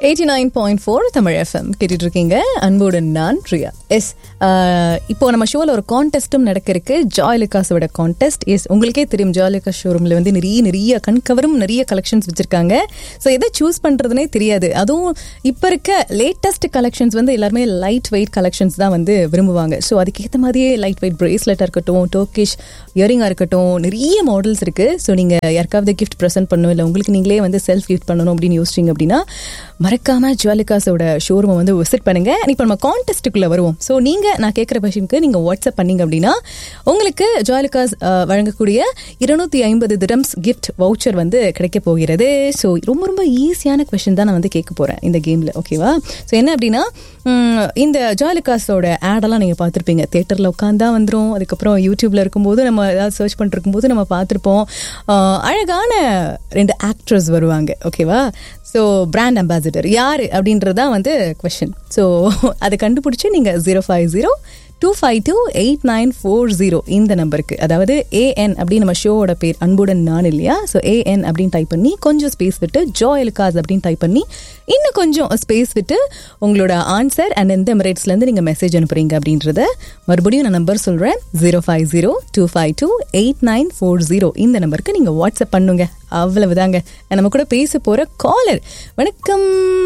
Eighty nine point four Tamil FM கேட்டுட்டு இருக்கீங்க அன்புடன் நான் பிரியா எஸ் இப்போ நம்ம ஷோவில் ஒரு கான்டெஸ்ட்டும் நடக்க இருக்கு ஜாய்லிகாஸோட கான்டெஸ்ட் எஸ் உங்களுக்கே தெரியும் ஜாய்லிகா ஷோரூமில் வந்து நிறைய நிறைய கண்கவரும் நிறைய கலெக்ஷன்ஸ் வச்சிருக்காங்க ஸோ எதை சூஸ் பண்ணுறதுனே தெரியாது அதுவும் இப்போ இருக்க லேட்டஸ்ட் கலெக்ஷன்ஸ் வந்து எல்லாருமே லைட் வெயிட் கலெக்ஷன்ஸ் தான் வந்து விரும்புவாங்க ஸோ அதுக்கேற்ற மாதிரியே லைட் வெயிட் பிரேஸ்லெட்டாக இருக்கட்டும் டோக்கிஷ் இயரிங்காக இருக்கட்டும் நிறைய மாடல்ஸ் இருக்குது ஸோ நீங்கள் யாருக்காவது கிஃப்ட் ப்ரெசென்ட் பண்ணணும் இல்லை உங்களுக்கு நீங்களே வந்து செல்ஃப் கிஃப்ட் பண்ணணும் அப்படின்னு யோசிச்சிங்க அப்படின்னா மறக்காம ஜுவலிகாஸோட ஷோரூமை வந்து விசிட் பண்ணுங்க இப்போ நம்ம கான்டெஸ்ட்டுக்குள்ள வருவோம் ஸோ நீங்க நான் கேட்குற கொஷனுக்கு நீங்க வாட்ஸ்அப் பண்ணீங்க அப்படின்னா உங்களுக்கு ஜுவலிகாஸ் வழங்கக்கூடிய இருநூத்தி ஐம்பது திரம்ஸ் கிஃப்ட் வவுச்சர் வந்து கிடைக்க போகிறது ஸோ ரொம்ப ரொம்ப ஈஸியான கொஷின் தான் நான் வந்து கேட்க போறேன் இந்த கேம்ல ஓகேவா ஸோ என்ன அப்படின்னா உம், இந்த ஜாலிகாஸோட ஆடெல்லாம் நீங்கள் பார்த்துருப்பீங்க தேட்டரில் உட்காந்தா வந்துடும் அதுக்கப்புறம் யூடியூப்ல இருக்கும்போது நம்ம ஏதாவது சர்ச் பண்ணிட்டு இருக்கும்போது நம்ம பார்த்துருப்போம் ஆஹ், அழகான ரெண்டு ஆக்ட்ரஸ் வருவாங்க ஓகேவா ஸோ பிராண்ட் அம்பாசிடர் யார் அப்படின்றதான் வந்து கொஷின் ஸோ அதை கண்டுபிடிச்சி நீங்கள் zero five zero two five two eight nine four zero இந்த நம்பருக்கு அதாவது ஏஎன் அப்படின்னு நம்ம ஷோவோட பேர் அன்புடன் நான் இல்லையா ஸோ ஏஎன் அப்படின்னு டைப் பண்ணி கொஞ்சம் ஸ்பேஸ் விட்டு ஜோயலுக்காஸ் அப்படின்னு டைப் பண்ணி இன்னும் கொஞ்சம் ஸ்பேஸ் விட்டு உங்களோட ஆன்சர் அண்ட் எந்த எமிரேட்ஸ்லேருந்து நீங்கள் மெசேஜ் அனுப்புறீங்க அப்படின்றத மறுபடியும் நான் நம்பர் சொல்கிறேன் zero five zero two five two eight nine four zero இந்த நம்பருக்கு நீங்கள் வாட்ஸ்அப் பண்ணுங்க அவ்வளவுதாங்க நம்ம கூட பேச போகிற காலர் வணக்கம்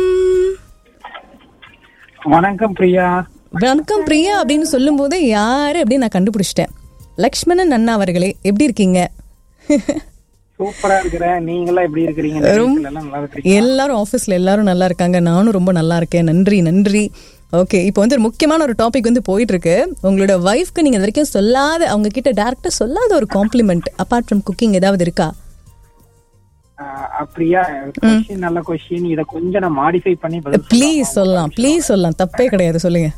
வணக்கம் பிரியா வணக்கம் பிரியா அப்படின்னு சொல்லும் போதே யாரு அப்படின்னு நான் கண்டுபிடிச்சிட்டேன் லக்ஷ்மணன் அண்ணா அவர்களே எப்படி இருக்கீங்க சூப்பரா இருக்கிறேன் நீங்களாம் எப்படி இருக்கிறீங்க இந்த வீட்டுல எல்லாம் நல்லா இருக்கிறீங்க எல்லாரும் ஆஃபீஸ்ல எல்லாரும் நல்லா இருக்காங்க நானும் ரொம்ப நல்லா இருக்கேன் நன்றி நன்றி ஓகே இப்போ வந்து ஒரு முக்கியமான ஒரு டாபிக் வந்து போயிட்டு இருக்கு உங்களோட ஒய்ஃப்க்கு நீங்க இது வரைக்கும் சொல்லாத அவங்க கிட்ட டேரக்டா சொல்லாத ஒரு காம்ப்ளிமெண்ட் அபார்ட் ஃப்ரம் குக்கிங் ஏதாவது இருக்கா ஆஹ் அப்படியா கொஸ்டின் நல்ல கொஸ்டின் இத கொஞ்சம் நான் மாடிஃபை பண்ணி பதில் சொல்லலாமா? ப்ளீஸ் சொல்லலாம் ப்ளீஸ் சொல்லலாம் தப்பே கிடையாது சொல்லுங்க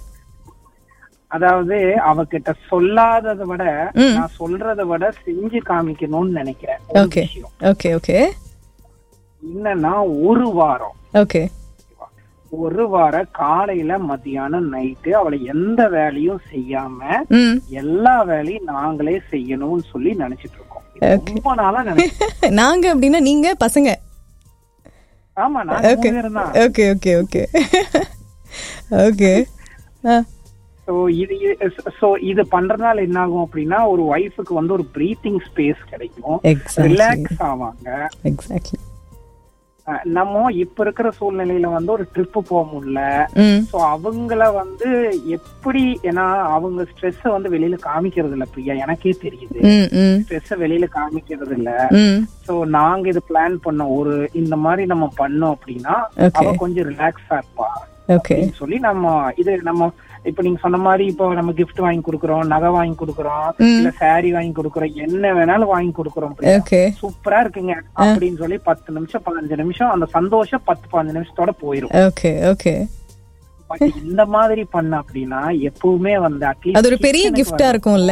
அதாவது அவகிட்ட சொல்லாததை விட நான் சொல்றதை விட செஞ்சு காமிக்கணும்னு நினைக்கிறேன் ஒரு ஓகே விஷயம். ஓகே ஓகே என்னன்னா ஒரு வாரம் ஓகே ஒரு வாரம் காலையில மத்தியானம் நைட்டு அவளை எந்த வேலையும் செய்யாம ம் எல்லா வேலையும் நாங்களே செய்யணும்னு சொல்லி நினைச்சிட்டு இருக்கோம் இது ரொம்ப நாளா நினைச்சேன் நாங்க அப்படின்னா நீங்க பசங்க ஆமா நான் மூணு பேரும் தான் okay okay okay okay so இது ஸோ இது பண்றதுனால என்ன ஆகும் அப்படின்னா ஒரு ஒய்ஃபுக்கு வந்து ஒரு பிரீத்திங் ஸ்பேஸ் கிடைக்கும் எக்ஸாக்ட்லி ரிலாக்ஸ் ஆவாங்க எக்ஸாக்ட்லி அஹ் நம்ம இப்ப இருக்கிற சூழ்நிலையில வந்து ஒரு ட்ரிப் போக முடியல ம் ஸோ அவங்கள வந்து எப்படி ஏன்னா அவங்க ஸ்ட்ரெஸ் வந்து வெளியில காமிக்கிறது இல்ல பிரியா எனக்கே தெரியுது ம் ம் ஸ்ட்ரெஸ் வெளியில காமிக்கிறது இல்ல ம் சோ நாங்க இது பிளான் பண்ணோம் ஒரு இந்த மாதிரி நம்ம பண்ணோம் அப்படின்னா Okay. அவ கொஞ்சம் ரிலாக்ஸா இருப்பா ஓகே அப்படின்னு சொல்லி நம்ம இது நம்ம இப்ப நீங்க சொன்ன மாதிரி இப்போ நம்ம gift வாங்கி கொடுக்குறோம் நகை வாங்கி கொடுக்குறோம் இல்ல saree வாங்கி கொடுக்குறோம் என்ன வேணாலும் வாங்கி கொடுக்குறோம் ஓகே சூப்பரா இருக்குங்க அப்படின்னு சொல்லி பத்து நிமிஷம் பதினஞ்சு நிமிஷம் அந்த சந்தோஷம் பத்து பதினஞ்சு நிமிஷத்தோட போயிரும் ஓகே ஓகே பட் இந்த மாதிரி பண்ண அப்படின்னா எப்பவுமே வந்து அட்லீஸ்ட் அது ஒரு பெரிய கிஃப்டா இருக்கும்ல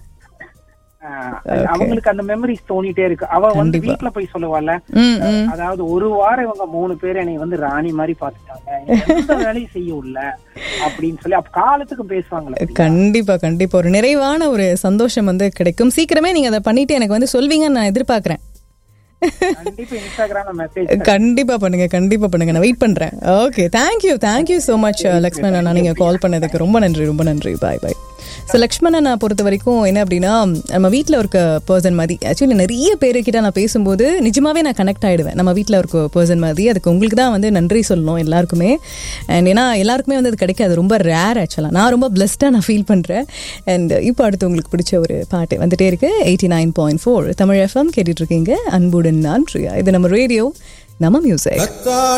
அவங்களுக்கு அந்த மெமரிஸ் தோணிட்டே இருக்கு அவ வந்து வீட்ல போய் சொல்லுவாள்ல ம் ம் அதாவது ஒரு வாரம் இவங்க மூணு பேர் என்னை வந்து ராணி மாதிரி பாத்துட்டாங்க எந்த வேலையும் செய்ய உள்ள அப்படின்னு சொல்லி அப்ப காலத்துக்கு பேசுவாங்களே கண்டிப்பா கண்டிப்பா ஒரு நிறைவான ஒரு சந்தோஷம் வந்து கிடைக்கும் சீக்கிரமே நீங்க அதை பண்ணிட்டு எனக்கு வந்து சொல்வீங்கன்னு நான் எதிர்பார்க்கறேன் கண்டிப்பா இன்ஸ்டாகிராம்ல மெசேஜ் கண்டிப்பா பண்ணுங்க கண்டிப்பா பண்ணுங்க நான் வெயிட் பண்றேன் okay thank you thank you so much Lakshman அண்ணா நீங்க கால் பண்ணதுக்கு ரொம்ப நன்றி ரொம்ப நன்றி பாய் பாய் ஸோ லக்ஷ்மண் அண்ணா பொறுத்த வரைக்கும் என்ன அப்படின்னா நம்ம வீட்டில் இருக்க பர்சன் மாதிரி ஆக்சுவலி நிறைய பேருக்கிட்ட நான் பேசும்போது நிஜமாவே நான் கனெக்ட் ஆயிடுவேன் நம்ம வீட்டில் இருக்க பர்சன் மாதிரி அதுக்கு உங்களுக்கு தான் வந்து நன்றி சொல்லணும் எல்லாருக்குமே அண்ட் ஏன்னா எல்லாருக்குமே வந்து அது கிடைக்காது ரொம்ப ரேர் ஆக்சுவலாக நான் ரொம்ப பிளஸ்டாக நான் ஃபீல் பண்ணுறேன் அண்ட் இப்போ அடுத்து உங்களுக்கு பிடிச்ச ஒரு பாட்டு வந்துட்டே இருக்கு eighty nine point four Tamil FM கேட்டுட்டு இருக்கீங்க அன்புடன் நான் பிரியா இது நம்ம ரேடியோ நம்ம மியூசிக்